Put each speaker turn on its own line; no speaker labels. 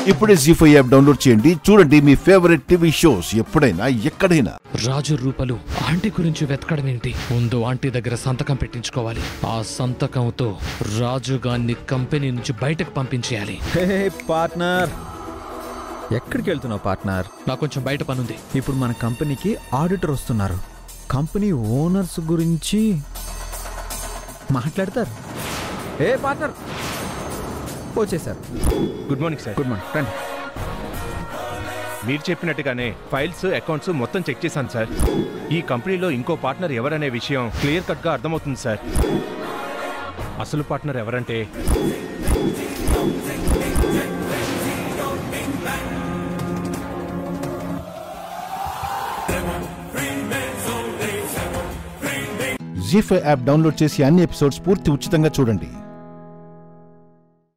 ఇప్పుడే G five app download చేయండి చూడండి మీ ఫేవరెట్ టీవీ షోస్ ఎప్పుడైనా ఎక్కడైనా
రాజు రూపలు ఆంటీ గురించి వెతకడం ఏంటి ముందు ఆంటీ దగ్గర సంతకం పెట్టించుకోవాలి ఆ సంతకంతో రాజు గాన్ని కంపెనీ నుంచి బయటకు పంపించేయాలి
హే పార్ట్నర్ ఎక్కడికి వెళ్తున్నావు పార్ట్నర్
నాకు కొంచెం బయట పనుంది
ఇప్పుడు మన కంపెనీకి ఆడిటర్ వస్తున్నారు కంపెనీ ఓనర్స్ గురించి మాట్లాడతారు ఏ పార్ట్నర్ వచ్చేసారు
good morning sir
good morning రండి
మీరు చెప్పినట్టుగానే ఫైల్స్ అకౌంట్స్ మొత్తం చెక్ చేశాను సార్ ఈ కంపెనీలో ఇంకో పార్ట్నర్ ఎవరనే విషయం క్లియర్ కట్గా అర్థమవుతుంది సార్ అసలు పార్ట్నర్ ఎవరంటే
జీ ఫైవ్ యాప్ డౌన్లోడ్ చేసి అన్ని ఎపిసోడ్స్ పూర్తి ఉచితంగా చూడండి